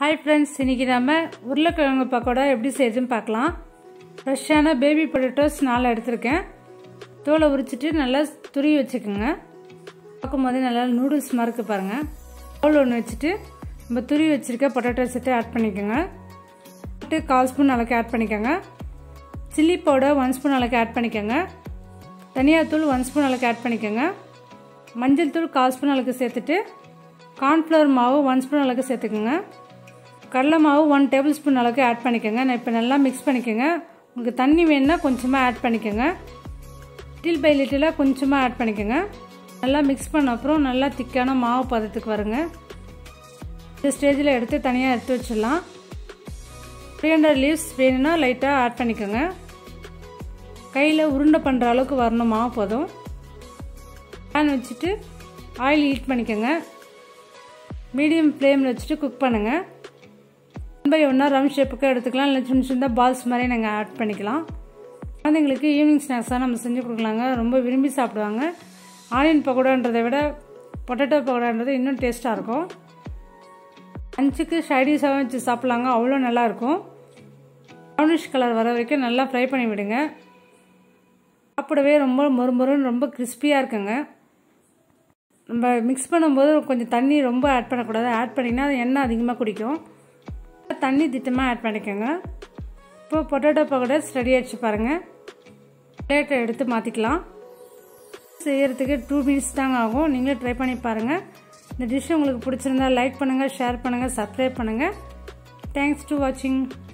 hi friends இன்றைக்கி நம்ம உருளைக்கிழங்கு பக்கோடா எப்படி செய்யுதுன்னு பார்க்கலாம் ஃப்ரெஷ்ஷான பேபி பொட்டேட்டோஸ் நாலு எடுத்திருக்கேன் தோலை உரிச்சிட்டு நல்லா துருவி வச்சுக்கோங்க பார்க்கும்போது நல்லா நூடுல்ஸ் மாதிரி பாருங்கள் பவுல் ஒன்று வச்சுட்டு நம்ம துருவி வச்சுருக்க பொட்டேட்டோஸ் எடுத்து ஆட் பண்ணிக்கோங்க போட்டு கால் ஸ்பூன் அளவுக்கு ஆட் பண்ணிக்கோங்க சில்லி பவுடர் ஒன் ஸ்பூன் அளவுக்கு ஆட் பண்ணிக்கோங்க தனியாத்தூள் ஒன் ஸ்பூன் அளவுக்கு ஆட் பண்ணிக்கோங்க மஞ்சள் தூள் கால் ஸ்பூன் அளவுக்கு சேர்த்துட்டு கார்ன்ஃப்ளவர் மாவு ஒன் ஸ்பூன் அளவுக்கு சேர்த்துக்கோங்க கடலை மாவு ஒன் டேபிள் ஸ்பூன் அளவுக்கு ஆட் பண்ணிக்கோங்க நான் இப்போ நல்லா மிக்ஸ் பண்ணிக்கோங்க உங்களுக்கு தண்ணி வேணுன்னா கொஞ்சமாக ஆட் பண்ணிக்கோங்க லிட்டில் பை லிட்டிலாக கொஞ்சமாக ஆட் பண்ணிக்கோங்க நல்லா மிக்ஸ் பண்ண அப்புறம் நல்லா திக்கான மாவு பதத்துக்கு வருங்க இந்த ஸ்டேஜில் எடுத்து தனியாக எடுத்து வச்சிடலாம் த்ரீ ஹண்ட்ரட் லீவ்ஸ் வேணும்னா லைட்டாக ஆட் பண்ணிக்கோங்க கையில் உருண்டை பண்ணுற அளவுக்கு வரணும் மாவு போதும் பேன் வச்சுட்டு ஆயில் ஹீட் பண்ணிக்கோங்க மீடியம் ஃப்ளேமில் வச்சுட்டு குக் பண்ணுங்கள் ஒன் பை ஒன்றா ரவுண்ட் ஷேப்புக்கு எடுத்துக்கலாம் இல்லை சின்ன சின்ன பால்ஸ் மாதிரி நாங்கள் ஆட் பண்ணிக்கலாம் குழந்தைங்களுக்கு ஈவினிங் ஸ்நாக்ஸாக நம்ம செஞ்சு கொடுக்கலாங்க ரொம்ப விரும்பி சாப்பிடுவாங்க ஆனியன் பக்கோடான்றதை விட பொட்டேட்டோ பக்கோடான்றது இன்னும் டேஸ்ட்டாக இருக்கும் லஞ்சுக்கு ஷைடிஸாகவும் வச்சு சாப்பிட்லாங்க அவ்வளோ நல்லாயிருக்கும் ப்ரௌனிஷ் கலர் வர வரைக்கும் நல்லா ஃப்ரை பண்ணி விடுங்க சாப்பிடவே ரொம்ப மொறு மொறுன்னு ரொம்ப கிறிஸ்பியாக இருக்குங்க நம்ம மிக்ஸ் பண்ணும்போது கொஞ்சம் தண்ணி ரொம்ப ஆட் பண்ணக்கூடாது ஆட் பண்ணிங்கன்னா அது எண்ணெய் அதிகமாக குடிக்கும் தண்ணி திட்டமாக ஆட் பண்ணிக்கோங்க இப்போ பொட்டேட்டோ பக்கோடாஸ் ரெடி ஆகிடுச்சு பாருங்கள் பிளேட்டை எடுத்து மாற்றிக்கலாம் செய்கிறதுக்கு டூ மினிட்ஸ் தாங்க ஆகும் நீங்களே ட்ரை பண்ணி பாருங்கள் இந்த டிஷ் உங்களுக்கு பிடிச்சிருந்தா லைக் பண்ணுங்கள் ஷேர் பண்ணுங்கள் சப்ஸ்கிரைப் பண்ணுங்கள் தேங்க்ஸ் டு வாட்சிங்